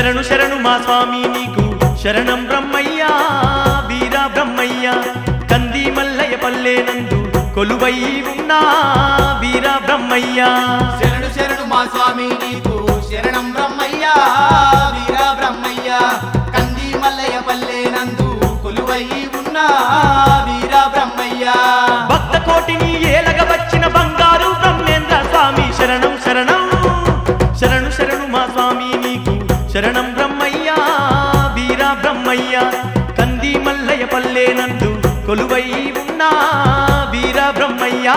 శరణు శరణు మా స్వామి నీకు శరణం బ్రహ్మయ్యా వీర బ్రహ్మయ్య కంది మల్లయ్య పల్లెనందు కొలువై ఉన్నా వీర బ్రహ్మయ్య శరణు శరణు మా స్వామి నీకు శరణం బ్రహ్మయ్య వీర బ్రహ్మయ్య కంది మల్లయ్య పల్లె నందు కొలువై ఉన్న వీర బ్రహ్మయ్య భక్త కోటిని ఏలగ వచ్చిన బంగారు బ్రహ్మేంద్ర స్వామి శరణం శరణం శరణు శరణు మా స్వామి నీకు శరణం బ్రహ్మయ్య వీర బ్రహ్మయ్య కంది మల్లయ్య పల్లెనందు కొలువై ఉన్నా వీర బ్రహ్మయ్య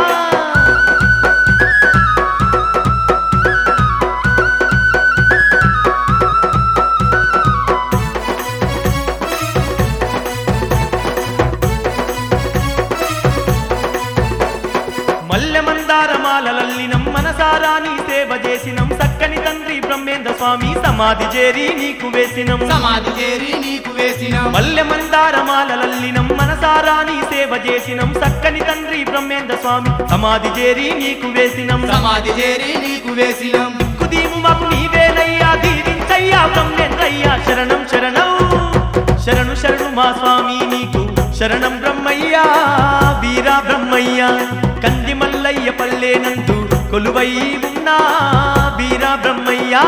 మల్లె మందార మాలలల్లినం మనసారా నీ సేవ చేసినం చక్కని తండ్రి బ్రహ్మేంద్ర స్వామి సమాధి చేరి నీకు వేసినం సమాధి చేరి నీకు వేసిన మల్లె మందార మాలలల్లినం మనసారా నీ సేవ చేసినం చక్కని తండ్రి బ్రహ్మేంద్ర స్వామి సమాధి చేరి నీకు వేసినం సమాధి చేరి నీకు వేసినం కుదీము మాకు నీవేనయ్యా దీవించయ్యా బ్రహ్మేంద్రయ్యా శరణం శరణం శరణు శరణు మా స్వామి నీకు శరణం బ్రహ్మయ్యా వీర బ్రహ్మయ్య కంది మల్లయ్య పల్లెనందు కొలువై ఉన్నా వీర బ్రహ్మయ్యా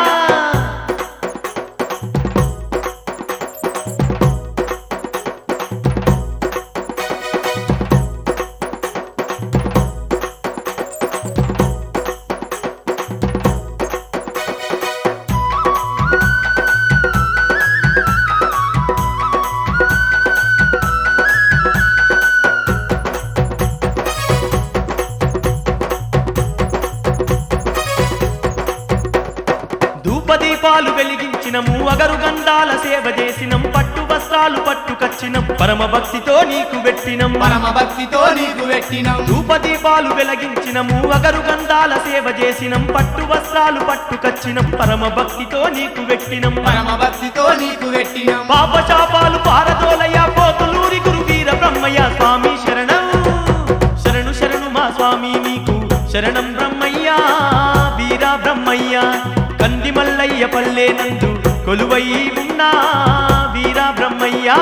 ధూపదీపాలు వెలిగించినము అగరు గంధాల సేవ చేసినం పట్టు వస్త్రాలు పట్టుకచ్చినం పరమ భక్తితో నీకు పెట్టినం పరమ భక్తితో నీకు పెట్టినం ధూపదీపాలు వెలిగించినము అగరు గంధాల సేవ చేసినం పట్టు వస్త్రాలు పట్టుకచ్చినం పరమ భక్తితో నీకు పెట్టినం పరమ భక్తితో నీకు పెట్టినం పాప శాపాలు పారదోలయ్య పోతులూరి గురు వీర బ్రహ్మయ్య స్వామి శరణం శరణు శరణు మా స్వామి నీకు శరణం బ్రహ్మయ్య వీర బ్రహ్మయ్య కంది మల్లయ్య పల్లెనందు కొలువై ఉన్నా వీర బ్రహ్మయ్య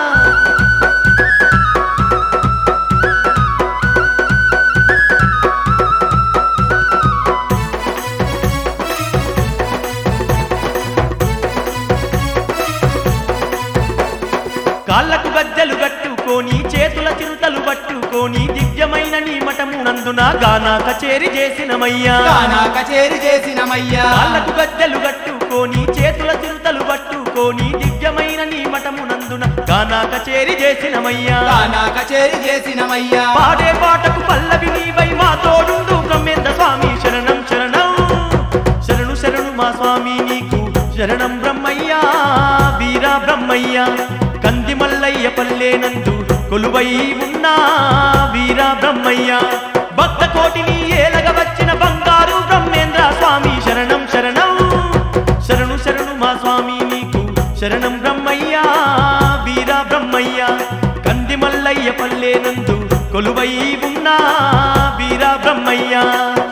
కాళ్ళకు గజ్జలు కట్టుకొని చేతుల చిరుతలు పట్టుకొని దివ్యమైన నీ మఠమునందున గానా కచేరి చేసినమయ్యా గానా కచేరి చేసినమయ్యా కాళ్ళకు గజ్జలు కట్టుకొని చేతుల చిరుతలు పట్టుకొని దివ్యమైన నీ మఠమునందున గానా కచేరి చేసినమయ్యా గానా కచేరి చేసినమయ్యా పాడే పాటకు పల్లవి నీవై మా తోడుండు బ్రహ్మేంద్ర స్వామి శరణం శరణం శరణు శరణు మా స్వామి నీకు శరణం బ్రహ్మయ్యా వీర బ్రహ్మయ్య కంది మల్లయ్య పల్లెనందు కొలువై ఉన్నా వీర బ్రహ్మయ్య భక్త కోటిని ఏలగ వచ్చిన బంగారు బ్రహ్మేంద్ర స్వామి శరణం శరణం శరణు శరణు మా స్వామి నీకు శరణం బ్రహ్మయ్యా వీర బ్రహ్మయ్య కంది మల్లయ్య పల్లెనందు కొలువై ఉన్నా వీర బ్రహ్మయ్య